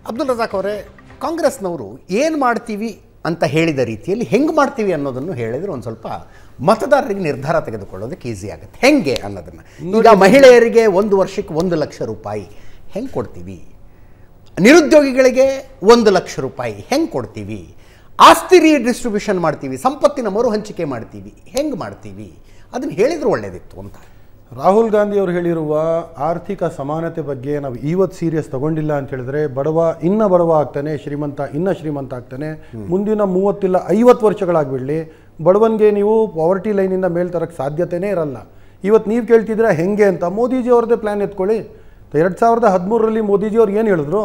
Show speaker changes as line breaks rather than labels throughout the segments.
ಅಬ್ದುಲ್ ರಜಾಕ್ ಅವರೇ ಕಾಂಗ್ರೆಸ್ನವರು ಏನು ಮಾಡ್ತೀವಿ ಅಂತ ಹೇಳಿದ ರೀತಿಯಲ್ಲಿ ಹೆಂಗೆ ಮಾಡ್ತೀವಿ ಅನ್ನೋದನ್ನು ಹೇಳಿದರೆ ಒಂದು ಸ್ವಲ್ಪ ಮತದಾರರಿಗೆ ನಿರ್ಧಾರ ತೆಗೆದುಕೊಳ್ಳೋದಕ್ಕೆ ಈಸಿ ಆಗುತ್ತೆ ಹೆಂಗೆ ಅನ್ನೋದನ್ನು ಈಗ ಮಹಿಳೆಯರಿಗೆ ಒಂದು ವರ್ಷಕ್ಕೆ ಒಂದು ಲಕ್ಷ ರೂಪಾಯಿ ಹೆಂಗೆ ಕೊಡ್ತೀವಿ ನಿರುದ್ಯೋಗಿಗಳಿಗೆ ಒಂದು ಲಕ್ಷ ರೂಪಾಯಿ ಹೆಂಗೆ ಕೊಡ್ತೀವಿ ಆಸ್ತಿ ಡಿಸ್ಟ್ರಿಬ್ಯೂಷನ್ ಮಾಡ್ತೀವಿ ಸಂಪತ್ತಿನ ಮರು ಹಂಚಿಕೆ ಮಾಡ್ತೀವಿ ಹೆಂಗೆ ಮಾಡ್ತೀವಿ ಅದನ್ನು ಹೇಳಿದ್ರೆ ಒಳ್ಳೆಯದಿತ್ತು ಅಂತ
ರಾಹುಲ್ ಗಾಂಧಿ ಅವರು ಹೇಳಿರುವ ಆರ್ಥಿಕ ಸಮಾನತೆ ಬಗ್ಗೆ ನಾವು ಇವತ್ತು ಸೀರಿಯಸ್ ತಗೊಂಡಿಲ್ಲ ಅಂತ ಹೇಳಿದ್ರೆ ಬಡವ ಇನ್ನ ಬಡವ ಆಗ್ತಾನೆ ಶ್ರೀಮಂತ ಇನ್ನ ಶ್ರೀಮಂತ ಆಗ್ತಾನೆ ಮುಂದಿನ ಮೂವತ್ತಿಲ್ಲ ಐವತ್ತು ವರ್ಷಗಳಾಗ್ಬಿಡ್ಲಿ ಬಡವನಿಗೆ ನೀವು ಪಾವರ್ಟಿ ಲೈನಿಂದ ಮೇಲ್ ತರಕ್ಕೆ ಸಾಧ್ಯತೆನೇ ಇರಲ್ಲ ಇವತ್ತು ನೀವು ಕೇಳ್ತಿದ್ರೆ ಹೆಂಗೆ ಅಂತ ಮೋದಿಜಿ ಅವ್ರದ್ದೇ ಪ್ಲ್ಯಾನ್ ಎತ್ಕೊಳ್ಳಿ ಎರಡು ಸಾವಿರದ ಹದಿಮೂರರಲ್ಲಿ ಮೋದಿಜಿ ಅವ್ರು ಏನು ಹೇಳಿದ್ರು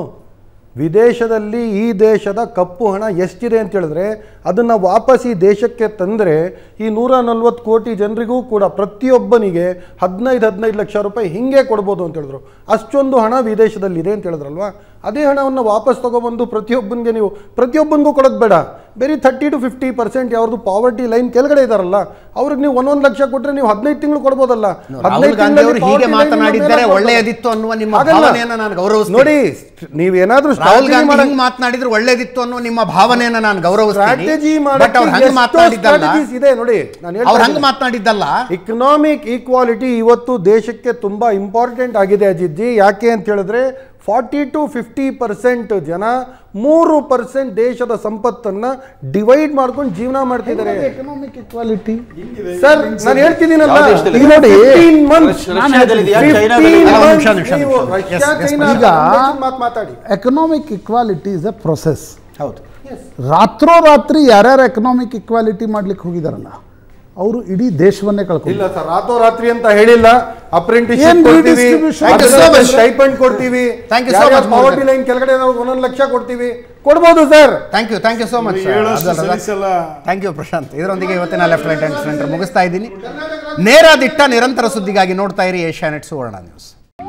ವಿದೇಶದಲ್ಲಿ ಈ ದೇಶದ ಕಪ್ಪು ಹಣ ಎಷ್ಟಿದೆ ಅಂತ ಹೇಳಿದ್ರೆ ಅದನ್ನು ವಾಪಸ್ ಈ ದೇಶಕ್ಕೆ ತಂದರೆ ಈ ನೂರ ನಲ್ವತ್ತು ಕೋಟಿ ಜನರಿಗೂ ಕೂಡ ಪ್ರತಿಯೊಬ್ಬನಿಗೆ ಹದಿನೈದು ಹದಿನೈದು ಲಕ್ಷ ರೂಪಾಯಿ ಹಿಂಗೆ ಕೊಡ್ಬೋದು ಅಂತ ಹೇಳಿದ್ರು ಅಷ್ಟೊಂದು ಹಣ ವಿದೇಶದಲ್ಲಿದೆ ಅಂತ ಹೇಳಿದ್ರಲ್ವಾ ಅದೇ ಹಣವನ್ನು ವಾಪಸ್ ತಗೊಬಂದು ಪ್ರತಿಯೊಬ್ಬನಿಗೆ ನೀವು ಪ್ರತಿಯೊಬ್ಬನಿಗೂ ಕೊಡೋದು ಬೇಡ ಬೇರೆ ಥರ್ಟಿ ಟು ಫಿಫ್ಟಿ ಪರ್ಸೆಂಟ್ ಯಾವ್ದು ಪಾವರ್ಟಿ ಲೈನ್ ಕೆಳಗಡೆ ಇದಾರಲ್ಲ ಅವ್ರಿಗೆ ನೀವು ಒಂದೊಂದು ಲಕ್ಷ ಕೊಟ್ಟರೆ ನೀವು ಹದಿನೈದು ತಿಂಗಳು ಕೊಡ್ಬೋದಲ್ಲ
ರಾಹುಲ್ ಗಾಂಧಿ ಅವರು ಹೀಗೆ ಮಾತನಾಡಿದ್ದಾರೆ ಒಳ್ಳೆಯದಿತ್ತು ಅನ್ನುವ ನಿಮ್ಮ ಭಾವನೆಯನ್ನು ನಾನು ಗೌರವಿಸ್ತೀನಿ.
ನೋಡಿ ನೀವೇನಾದ್ರೂ
ರಾಹುಲ್
strategy
ಗಾಂಧಿ
ಮಾಡಕ್-
ಹಿಂಗ್ ಮಾತನಾಡಿದ್ರೆ ಒಳ್ಳೇದಿತ್ತು ಅನ್ನೋ ನಿಮ್ಮ ಭಾವನೆಯನ್ನ ನಾನು ಗೌರವಿಸ್ತೀನಿ
ಸ್ಟ್ರಾಟಜಿ
ಬಟ್ ಅವ್ರು ಹಂಗೆ ಮಾತನಾಡಿದ್ದಲ್ಲ
ಇದೆ ನೋಡಿ ನಾನು
ಅವ್ರು ಹಂಗೆ ಮಾತನಾಡಿದ್ದಲ್ಲ
ಇಕನಾಮಿಕ್ ಈಕ್ವಾಲಿಟಿ ಇವತ್ತು ದೇಶಕ್ಕೆ ತುಂಬಾ ಇಂಪಾರ್ಟೆಂಟ್ ಆಗಿದೆ ಅಜಿತ್ಜಿ ಯಾಕೆ ಅಂತ ಹೇಳಿದ್ರೆ ಫಾರ್ಟಿ ಟು ಫಿಫ್ಟಿ ಪರ್ಸೆಂಟ್ ಜನ ಮೂರು ಪರ್ಸೆಂಟ್ ದೇಶದ ಸಂಪತ್ತನ್ನ ಡಿವೈಡ್ ಮಾಡ್ಕೊಂಡು ಜೀವನ ಮಾಡ್ತಿದ್ದಾರೆ
ಎಕನಾಮಿಕ್ ಇಕ್ವಾಲಿಟಿ
ಸರ್ ನಾನು ಹೇಳ್ತಿದ್ದೀನಲ್ಲ
ಯಾವ ದೇಶದಲ್ಲಿ?
ಈಗ ನೋಡಿ 15 months,
ರಷ್ಯಾದಲ್ಲಿದೆಯಾ?
15
ಚೈನಾದಲ್ಲಿದೆಯಾ?
ಅಲ್ಲ,
months
ನಿಮಿಷ, ನಿಮಿಷ,
ನೀವು
ನಿಮಿಷ.
ರಷ್ಯಾ,
Yes, yes,
ಚೈನಾ
ಈಗ
ಮಾತು ಮಾತಾಡಿ
economic equality is a process
ಹೌದು
ರಾತ್ರೋರಾತ್ರಿ ಯಾರ್ಯಾರು ಎಕನಾಮಿಕ್ ಇಕ್ವಾಲಿಟಿ ಮಾಡ್ಲಿಕ್ಕೆ ಹೋಗಿದಾರಲ್ಲ ಅವರು ಇಡೀ ದೇಶವನ್ನೇ
ಇಲ್ಲ
ಕಳ್ಕೊಂಡು
ಸರ್ ರಾತ್ರೋರಾತ್ರಿ ಅಂತ ಹೇಳಿಲ್ಲ ಅಪ್ರೆಂಟಿಸ್
ಏನ್
ಕೊಡ್ತೀವಿ
redistribution?
Thank you so much.
Stipend ಕೊಡ್ತೀವಿ
Thank you so much,
poverty
Mohan.
Line ಕೆಳಗಡೆ ನಾವು ಒಂದೊಂದು ಲಕ್ಷ ಕೊಡ್ತೀವಿ ಕೊಡ್ಬೋದು sir
thank you thank you so much
ಹೇಳೋಷ್ಟು ಸಲೀಸಲ್ಲ.
ಥ್ಯಾಂಕ್ ಯು ಪ್ರಶಾಂತ್ ಇದರೊಂದಿಗೆ ಇವತ್ತಿನ ಲೆಫ್ಟ್ ರೈಟ್ ಹ್ಯಾಂಡ್ ಸೆಂಟರ್ ಮುಗಿಸ್ತಾ ಇದ್ದೀನಿ ನೇರ ದಿಟ್ಟ ನಿರಂತರ ಸುದ್ದಿಗಾಗಿ ನೋಡ್ತಾ ಇರಿ ಏಷ್ಯಾನೆಟ್ ಸುವರ್ಣ ನ್ಯೂಸ್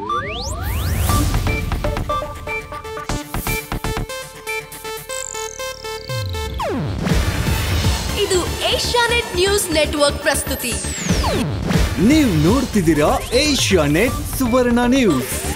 ಇದು ಏಷ್ಯಾನೆಟ್ ನ್ಯೂಸ್ ನೆಟ್ವರ್ಕ್ ಪ್ರಸ್ತುತಿ
ನೀವು ನೋಡ್ತಿದ್ದೀರಾ ಏಷ್ಯಾ ನೆಟ್ ಸುವರ್ಣ ನ್ಯೂಸ್